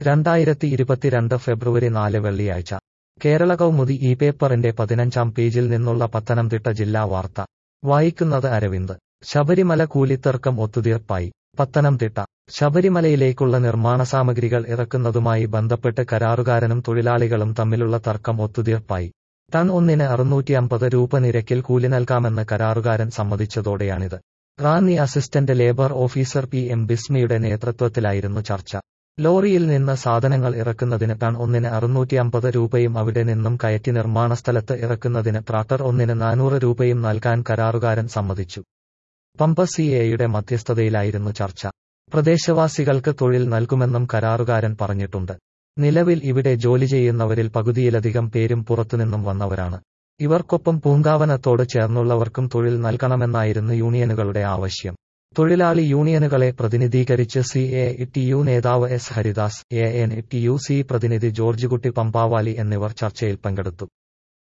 രണ്ടായിരത്തി ഇരുപത്തിരണ്ട് ഫെബ്രുവരി നാല് വെള്ളിയാഴ്ച കേരള കൗമുദി ഈ പേപ്പറിന്റെ പതിനഞ്ചാം പേജിൽ നിന്നുള്ള പത്തനംതിട്ട ജില്ലാ വാർത്ത വായിക്കുന്നത് അരവിന്ദ് ശബരിമല കൂലിത്തർക്കം ഒത്തുതീർപ്പായി പത്തനംതിട്ട ശബരിമലയിലേക്കുള്ള നിർമ്മാണ സാമഗ്രികൾ ഇറക്കുന്നതുമായി ബന്ധപ്പെട്ട് കരാറുകാരനും തൊഴിലാളികളും തമ്മിലുള്ള തർക്കം ഒത്തുതീർപ്പായി ടൺ ഒന്നിന് അറുന്നൂറ്റി അമ്പത് രൂപ നിരക്കിൽ കൂലി നൽകാമെന്ന് കരാറുകാരൻ സമ്മതിച്ചതോടെയാണിത് Ranni assistant labour officer P M ബിസ്മിയുടെ നേതൃത്വത്തിലായിരുന്നു ചർച്ച ലോറിയിൽ നിന്ന് സാധനങ്ങൾ ഇറക്കുന്നതിന് ടൺ ഒന്നിന് അറുന്നൂറ്റി അമ്പത് രൂപയും അവിടെ നിന്നും കയറ്റി നിർമ്മാണ സ്ഥലത്ത് ഇറക്കുന്നതിന് ട്രാക്ടർ ഒന്നിന് നാനൂറ് രൂപയും നൽകാൻ കരാറുകാരൻ സമ്മതിച്ചു പമ്പ സി എയുടെ മധ്യസ്ഥതയിലായിരുന്നു ചർച്ച പ്രദേശവാസികൾക്ക് തൊഴിൽ നൽകുമെന്നും കരാറുകാരൻ പറഞ്ഞിട്ടുണ്ട് നിലവിൽ ഇവിടെ ജോലി ചെയ്യുന്നവരിൽ പകുതിയിലധികം പേരും പുറത്തുനിന്നും വന്നവരാണ് ഇവർക്കൊപ്പം പൂങ്കാവനത്തോട് ചേർന്നുള്ളവർക്കും തൊഴിൽ നൽകണമെന്നായിരുന്നു യൂണിയനുകളുടെ ആവശ്യം തൊഴിലാളി യൂണിയനുകളെ പ്രതിനിധീകരിച്ച് സി എ ടി യു നേതാവ് S Haridas A N T U C പ്രതിനിധി ജോർജ് കുട്ടി പമ്പാവാലി എന്നിവർ ചർച്ചയിൽ പങ്കെടുത്തു